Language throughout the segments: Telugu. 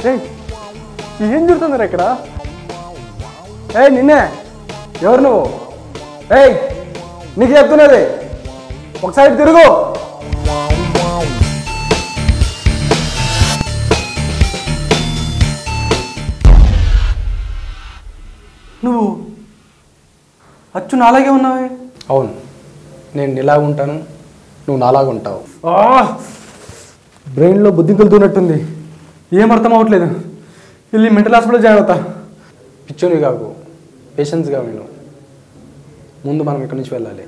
ఏయ్, ఏం జరుగుతుంది ఇక్కడ ఏ నిన్నే ఎవరు నువ్వు ఏయ్ నీకు చెప్తున్నది ఒకసారి తిరుగు నువ్వు అచ్చు నాలాగే ఉన్నావే అవును నేను నీలా ఉంటాను నువ్వు నాలాగా ఉంటావు బ్రెయిన్లో బుద్ధి కలుతున్నట్టుంది ఏం అర్థం అవ్వట్లేదు వెళ్ళి మెంటల్ హాస్పిటల్ జాయిన్ అవుతా పిచ్చోని కాకు పేషెన్స్గా విను ముందు మనం ఇక్కడి నుంచి వెళ్ళాలి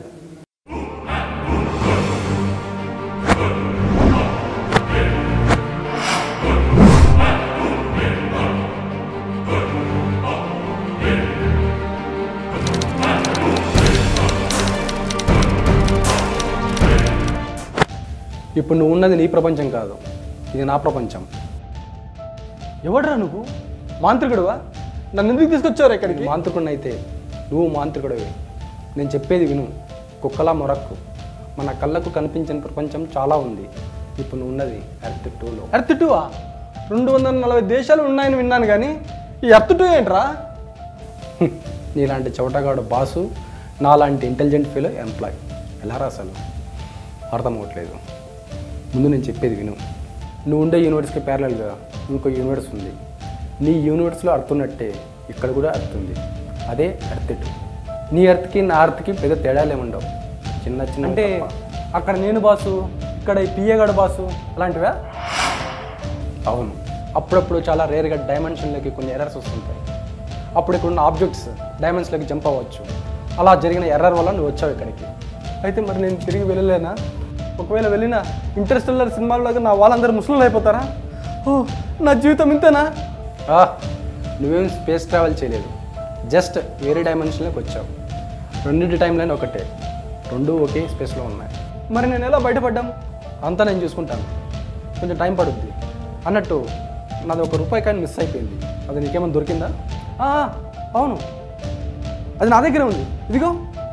ఇప్పుడు నువ్వు ఉన్నది నీ ప్రపంచం కాదు ఇది నా ప్రపంచం ఎవడరా నువ్వు మాంత్రికుడువా నన్ను ఎందుకు తీసుకొచ్చారు ఇక్కడికి మాంత్రికుడిని అయితే నువ్వు మాంత్రికుడివి నేను చెప్పేది విను కుక్కలా మొరక్కు మన కళ్ళకు కనిపించిన ప్రపంచం చాలా ఉంది ఇప్పుడు నువ్వు ఉన్నది ఎర్త్ టూలో ఎర్త్ టూవా రెండు వందల నలభై దేశాలు ఉన్నాయని విన్నాను కానీ ఈ ఎర్త్ టూ ఏంట్రా నీలాంటి చౌటగాడు బాసు నాలాంటి ఇంటెలిజెంట్ ఫీలో ఎంప్లాయ్ ఎలా రాసాను అర్థం అవ్వట్లేదు ముందు నేను చెప్పేది విను నువ్వు ఉండే యూనివర్స్కి ప్యారలల్గా ఇంకో యూనివర్స్ ఉంది నీ యూనివర్స్లో అర్థున్నట్టే ఇక్కడ కూడా అర్థ్ ఉంది అదే ఎర్త్ టూ నీ ఎర్త్కి నా అర్థకి పెద్ద తేడాలు ఏముండవు చిన్న చిన్న అంటే అక్కడ నేను బాసు ఇక్కడ ఈ పియ్యగాడు బాసు అలాంటివా అవును అప్పుడప్పుడు చాలా రేర్గా డైమెన్షన్లోకి కొన్ని ఎర్రర్స్ వస్తుంటాయి అప్పుడు ఇక్కడ ఉన్న ఆబ్జెక్ట్స్ డైమెన్షన్లోకి జంప్ అవ్వచ్చు అలా జరిగిన ఎర్రర్ వల్ల నువ్వు వచ్చావు ఇక్కడికి అయితే మరి నేను తిరిగి వెళ్ళలేనా ఒకవేళ వెళ్ళినా ఇంట్రెస్టెల్లర్ సినిమాల్లాగా నా వాళ్ళందరూ ముస్లింలు అయిపోతారా ఓ నా జీవితం ఇంతేనా ఆ, నువ్వేం స్పేస్ ట్రావెల్ చేయలేదు జస్ట్ వేరే డైమెన్షన్లోకి వచ్చావు రెండింటి టైం లైన్ ఒకటే రెండు ఒకే స్పేస్లో ఉన్నాయి మరి నేను ఎలా బయటపడ్డాం అంతా నేను చూసుకుంటాను కొంచెం టైం పడుద్ది అన్నట్టు నాది ఒక రూపాయి కానీ మిస్ అయిపోయింది అది నీకేమైనా దొరికిందా ఆ, అవును అది నా దగ్గరే ఉంది ఇదిగో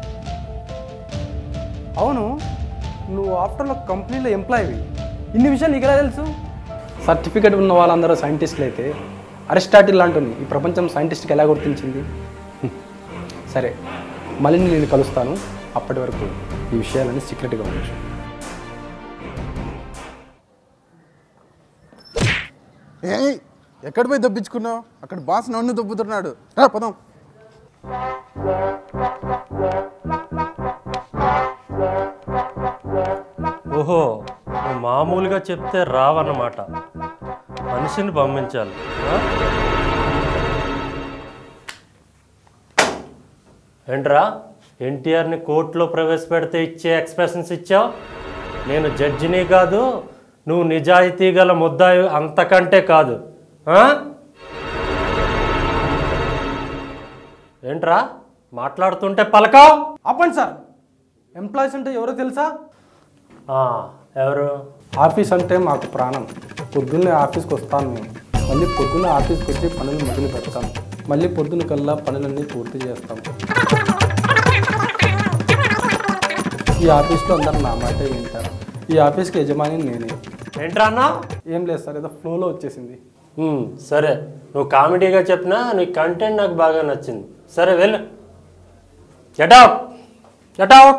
అవును నువ్వు ఆఫ్టర్లో కంపెనీలో ఎంప్లాయీవి ఇన్ని విషయాలు నీకు ఎలా తెలుసు సర్టిఫికేట్ ఉన్న వాళ్ళందరూ సైంటిస్టులు అయితే అరిస్టాటిల్ లాంటి ఈ ప్రపంచం సైంటిస్ట్కి ఎలా గుర్తించింది హ్మ్. సరే మళ్ళీ నేను కలుస్తాను అప్పటి వరకు ఈ విషయాలన్నీ సీక్రెట్గా ఉంచు ఏయ్ ఎక్కడ పోయి దొబ్బించుకున్నావు అక్కడ బాస్ నన్ను దొబ్బుతున్నాడు రా పదం ఓహో నువ్వు మామూలుగా చెప్తే రావన్నమాట మనిషిని పంపించాలి ఆ? ఏంట్రా ఎన్టీఆర్ని కోర్టులో ప్రవేశపెడితే ఇచ్చే ఎక్స్ప్రెషన్స్ ఇచ్చావు నేను జడ్జిని కాదు నువ్వు నిజాయితీ గల ముద్దాయి అంతకంటే కాదు ఆ? ఏంట్రా మాట్లాడుతుంటే పలకావు ఆపండి సార్ ఎంప్లాయీస్ అంటే ఎవరో తెలుసా ఆ, ఎవరు ఆఫీస్ అంటే మాకు ప్రాణం పొద్దున్నే ఆఫీస్కి వస్తాను మేము మళ్ళీ పొద్దున్న ఆఫీస్కి వచ్చి పనులు మొదలు పెడతాం మళ్ళీ పొద్దున్న కల్లా పనులన్నీ పూర్తి చేస్తాం ఈ ఆఫీస్లో అందరు నా మాటే వింటారు ఈ ఆఫీస్కి యజమాని నేనే ఏంట్రా అన్నా ఏం లేదు సార్ ఏదో ఫ్లోలో వచ్చేసింది ఉమ్, సరే నువ్వు కామెడీగా చెప్పినా నీ కంటెంట్ నాకు బాగా నచ్చింది సరే వెళ్ళు గెటౌట్ గెటౌట్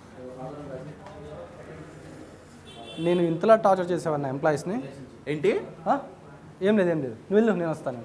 నేను ఇంతలా టార్చర్ చేసేవాడిన ఎంప్లాయీస్ని ఏంటి ఆ? ఏం లేదు ఏం లేదు నువ్వు వెళ్ళు నేను వస్తాను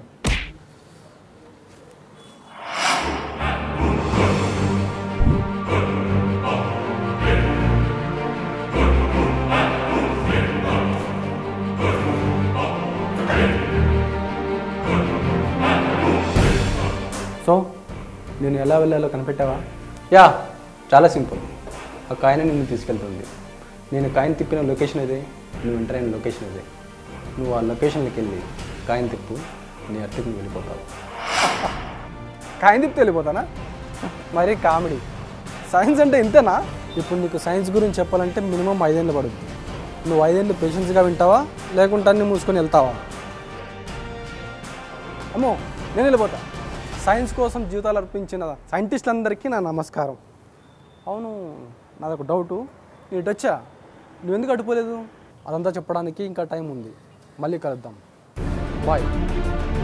సో నేను ఎలా వెళ్ళాలో కనిపెట్టావా యా చాలా సింపుల్ ఆ కాయిన్ నిన్ను తీసుకెళ్తుంది నేను కాయిన్ తిప్పిన లొకేషన్ ఇదే నువ్వు ఎంటర్ అయిన లొకేషన్ ఇదే నువ్వు ఆ లొకేషన్కి వెళ్ళి కాయిన్ తిప్పు నీ అర్థకి నువ్వు వెళ్ళిపోతావు కాయం తిప్పి వెళ్ళిపోతానా మరి కామెడీ సైన్స్ అంటే ఇంతేనా ఇప్పుడు నీకు సైన్స్ గురించి చెప్పాలంటే మినిమం ఐదేళ్ళు పడుతుంది నువ్వు ఐదేళ్ళు పేషెన్స్గా వింటావా లేకుంటే అన్ని మూసుకొని వెళ్తావా అమ్మో నేను వెళ్ళిపోతా సైన్స్ కోసం జీవితాలు అర్పించిన సైంటిస్టులందరికీ నా నమస్కారం అవును నాదొక డౌటు నీ ఇటు వచ్చా నువ్వు ఎందుకు అడ్డుకోలేదు అదంతా చెప్పడానికి ఇంకా టైం ఉంది మళ్ళీ కలుద్దాం బాయ్